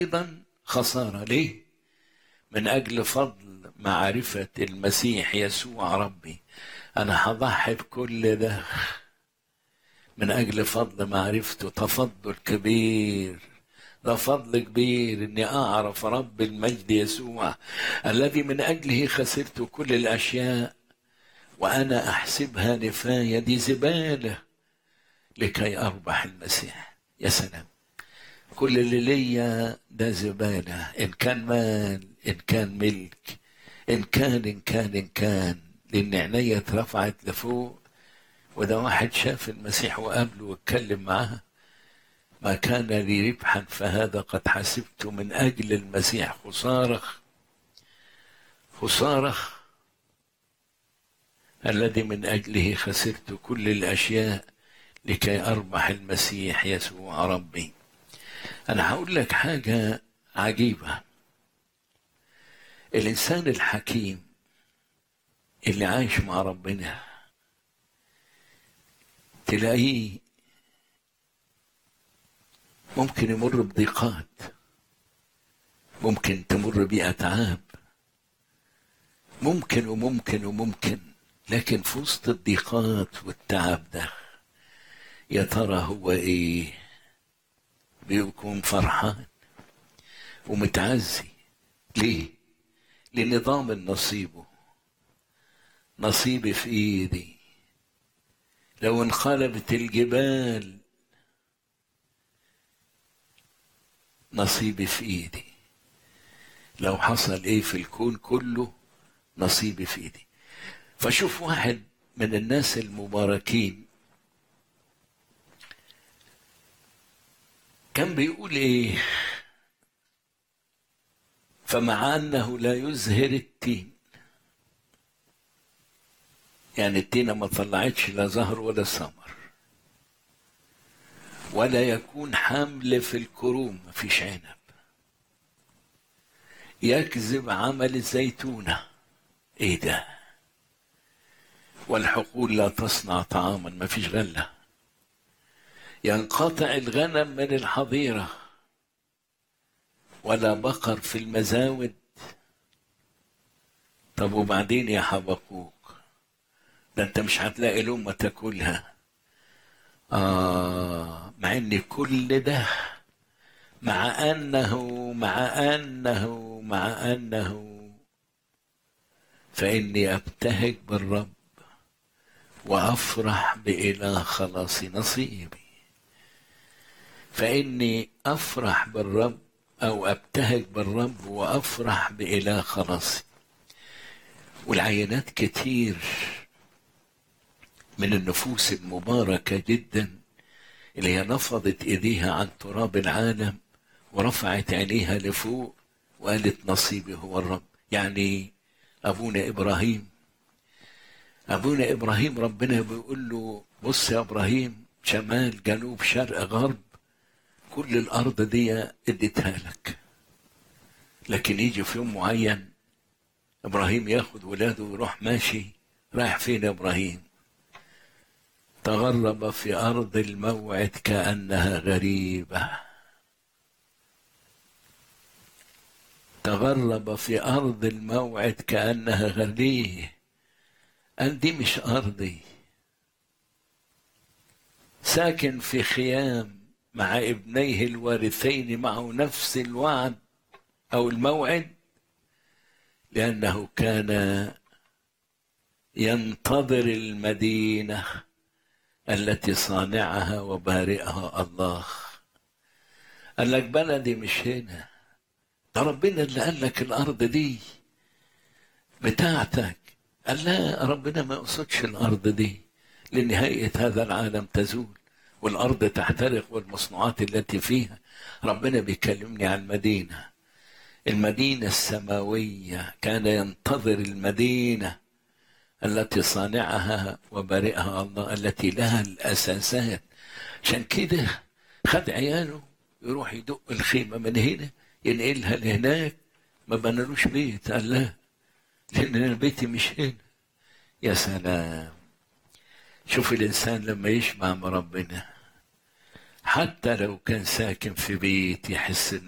أيضا خسارة ليه؟ من أجل فضل معرفة المسيح يسوع ربي أنا هضحي بكل ده من أجل فضل معرفته تفضل كبير ده فضل كبير إني أعرف رب المجد يسوع الذي من أجله خسرت كل الأشياء وأنا أحسبها نفاية دي زبالة لكي أربح المسيح يا سلام كل اللي ليا ده زبالة إن كان مال إن كان ملك إن كان إن كان إن كان لأن عينيا اترفعت لفوق وده واحد شاف المسيح وقابله واتكلم معاه ما كان لي ربحا فهذا قد حسبت من أجل المسيح خسارة خسارة الذي من أجله خسرت كل الأشياء لكي أربح المسيح يسوع ربي أنا هقول لك حاجة عجيبة الإنسان الحكيم اللي عايش مع ربنا تلاقيه ممكن يمر بضيقات ممكن تمر بأتعاب ممكن وممكن وممكن لكن في وسط الضيقات والتعب ده يا ترى هو ايه بيكون فرحان ومتعزي ليه لنظام نصيبه نصيبي في ايدي لو انقلبت الجبال نصيبي في ايدي لو حصل ايه في الكون كله نصيبي في ايدي فشوف واحد من الناس المباركين كان بيقول ايه فمع انه لا يزهر التين يعني التينة ما طلعتش لا زهر ولا ثمر ولا يكون حمل في الكروم مفيش عنب يكذب عمل الزيتونة ايه ده والحقول لا تصنع طعاما مفيش غلة ينقطع الغنم من الحظيرة ولا بقر في المزاود طب وبعدين يا حبقوك ده انت مش هتلاقي لقمة تاكلها آه مع ان كل ده مع انه مع انه مع انه فاني ابتهج بالرب وافرح باله خلاص نصيبي فاني افرح بالرب او ابتهج بالرب وافرح باله خلاصي والعينات كتير من النفوس المباركة جدا اللي هي نفضت ايديها عن تراب العالم ورفعت عينيها لفوق وقالت نصيبي هو الرب يعني ابونا ابراهيم ابونا ابراهيم ربنا بيقول له بص يا ابراهيم شمال جنوب شرق غرب كل الارض دي اديتها لك لكن يجي في يوم معين ابراهيم ياخد ولاده ويروح ماشي رايح فين يا ابراهيم تغرب في ارض الموعد كانها غريبه تغرب في ارض الموعد كانها غريبه قال دي مش ارضي ساكن في خيام مع ابنيه الوارثين معه نفس الوعد او الموعد لانه كان ينتظر المدينه التي صانعها وبارئها الله قال لك بلدي مش هنا ده ربنا اللي قال لك الارض دي بتاعتك قال لا ربنا ما يقصدش الارض دي لنهايه هذا العالم تزول والارض تحترق والمصنوعات التي فيها ربنا بيكلمني عن المدينه المدينه السماويه كان ينتظر المدينه التي صانعها وبارئها الله التي لها الاساسات عشان كده خد عياله يروح يدق الخيمه من هنا ينقلها لهناك ما بنالوش بيت قال لا لان انا بيتي مش هنا يا سلام شوف الانسان لما يشبع مع ربنا حتى لو كان ساكن في بيت يحس انه